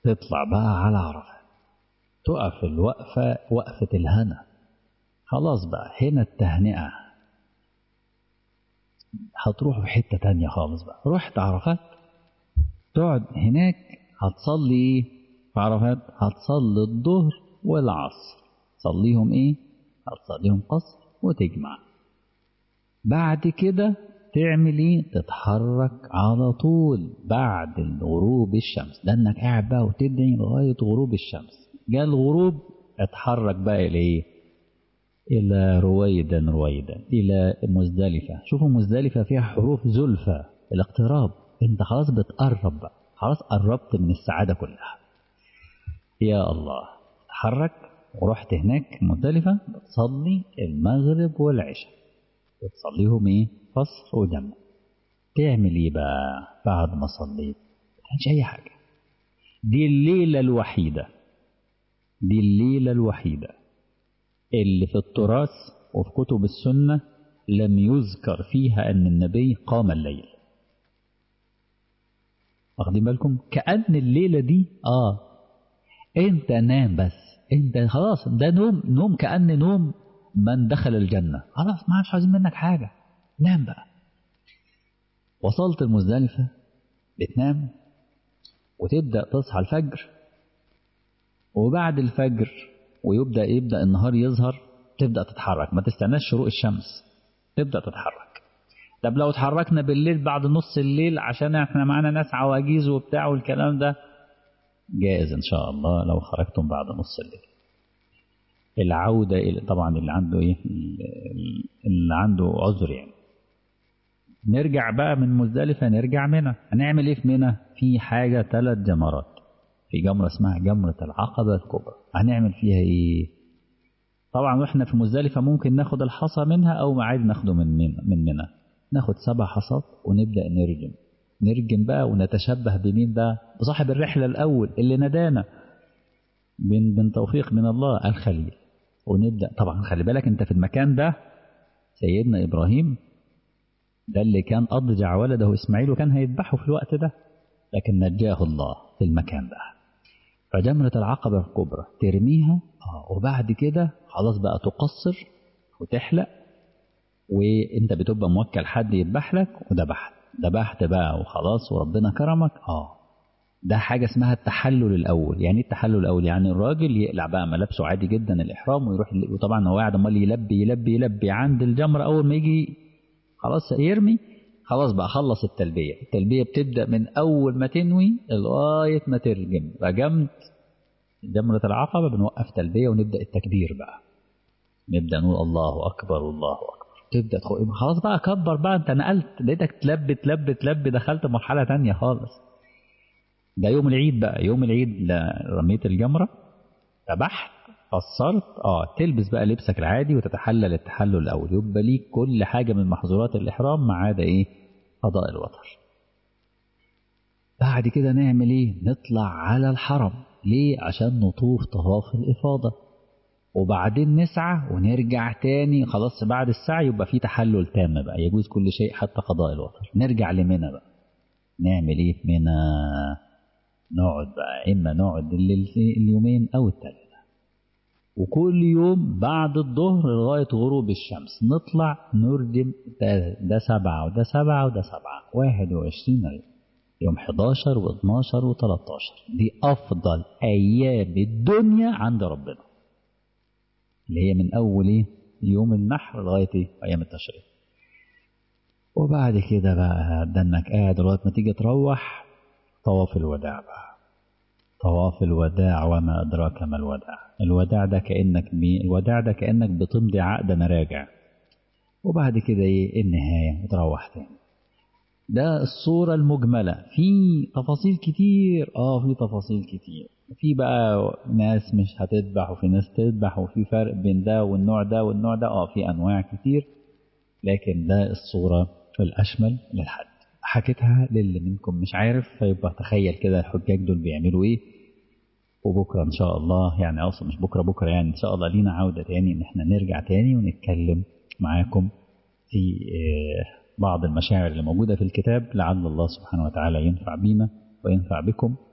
تطلع بقى على عرفات تقف الوقفة وقفة الهنا خلاص بقى هنا التهنئة هتروح في حتة تانية خالص بقى رحت عرفات تقعد هناك هتصلي ايه في عرفات هتصلي الظهر والعصر تصليهم ايه هتصليهم قصر وتجمع بعد كده تعمل ايه تتحرك على طول بعد غروب الشمس لانك قاعد بقى وتدعي لغايه غروب الشمس جاء الغروب اتحرك بقى الى ايه الى رويدا رويدا الى مزدلفه شوفوا مزدلفه فيها حروف زلفى الاقتراب انت خلاص بتقرب بقى خلاص قربت من السعاده كلها يا الله اتحرك ورحت هناك مزدلفه بتصلي المغرب والعشاء بتصليهم ايه قصر وجمع تعمل ايه بقى بعد ما صليت ما كانش اي حاجه دي الليله الوحيده دي الليله الوحيده اللي في التراث وفي كتب السنه لم يذكر فيها ان النبي قام الليل واخدين بالكم كأن الليلة دي اه انت نام بس انت خلاص ده نوم نوم كأن نوم من دخل الجنة خلاص ما عادش عايزين منك حاجة نام بقى وصلت المزدلفة بتنام وتبدأ تصحى الفجر وبعد الفجر ويبدأ يبدأ النهار يظهر تبدأ تتحرك ما تستناش شروق الشمس تبدأ تتحرك طب لو اتحركنا بالليل بعد نص الليل عشان احنا معانا ناس عواجيز وبتاع والكلام ده جائز ان شاء الله لو خرجتم بعد نص الليل العودة إلى طبعا اللي عنده ايه اللي عنده عذر يعني نرجع بقى من مزدلفة نرجع منى هنعمل ايه في منى في حاجة ثلاث جمرات في جمرة اسمها جمرة العقبة الكبرى هنعمل فيها ايه طبعا واحنا في مزدلفة ممكن ناخد الحصى منها او عادي ناخده من منى من منى ناخد سبع حصات ونبدأ نرجم نرجم بقى ونتشبه بمين بقى بصاحب الرحلة الأول اللي ندانا من من توفيق من الله الخليل ونبدأ طبعا خلي بالك انت في المكان ده سيدنا إبراهيم ده اللي كان أضجع ولده إسماعيل وكان هيذبحه في الوقت ده لكن نجاه الله في المكان ده فجمرة العقبة الكبرى ترميها اه وبعد كده خلاص بقى تقصر وتحلق وانت بتبقى موكل حد يذبح لك وذبحت ذبحت بقى وخلاص وربنا كرمك اه ده حاجة اسمها التحلل الأول يعني التحلل الأول يعني الراجل يقلع بقى ملابسه عادي جدا الإحرام ويروح وطبعا هو قاعد امال يلبي يلبي يلبي عند الجمرة أول ما يجي خلاص يرمي خلاص بقى خلص التلبية التلبية بتبدأ من أول ما تنوي لغاية ما ترجم رجمت جمرة العقبة بنوقف تلبية ونبدأ التكبير بقى نبدأ نقول الله أكبر الله أكبر تبدأ تخو... خلاص بقى كبر بقى انت نقلت لقيتك تلب تلب تلب دخلت مرحلة تانية خالص ده يوم العيد بقى يوم العيد رميت الجمرة ذبحت قصرت اه تلبس بقى لبسك العادي وتتحلل التحلل الاول يبقى ليك كل حاجة من محظورات الإحرام ما عدا ايه قضاء الوتر بعد كده نعمل ايه نطلع على الحرم ليه عشان نطوف طواف الإفاضة وبعدين نسعى ونرجع تاني خلاص بعد السعي يبقى في تحلل تام بقى يجوز كل شيء حتى قضاء الوتر نرجع لمنى بقى نعمل ايه في منى نقعد بقى اما نقعد اليومين او الثلاثه وكل يوم بعد الظهر لغايه غروب الشمس نطلع نرجم ده, ده سبعه وده سبعه وده سبعه 21 يوم يوم 11 و12 و13 دي افضل ايام الدنيا عند ربنا اللي هي من أول إيه؟ يوم النحر لغاية إيه؟ أيام التشريق وبعد كده بقى ده إنك قاعد لغاية ما تيجي تروح طواف الوداع بقى طواف الوداع وما أدراك ما الوداع الوداع ده كأنك مي الوداع ده كأنك بتمضي عقد مراجع وبعد كده إيه النهاية وتروح تاني ده الصورة المجملة في تفاصيل كتير اه في تفاصيل كتير في بقى ناس مش هتذبح وفي ناس تذبح وفي فرق بين ده والنوع ده والنوع ده اه في انواع كتير لكن ده الصورة الاشمل للحد حكيتها للي منكم مش عارف فيبقى تخيل كده الحجاج دول بيعملوا ايه وبكرة ان شاء الله يعني اصلا مش بكرة بكرة يعني ان شاء الله لينا عودة تاني ان احنا نرجع تاني ونتكلم معاكم في بعض المشاعر اللي موجودة في الكتاب لعل الله سبحانه وتعالى ينفع بينا وينفع بكم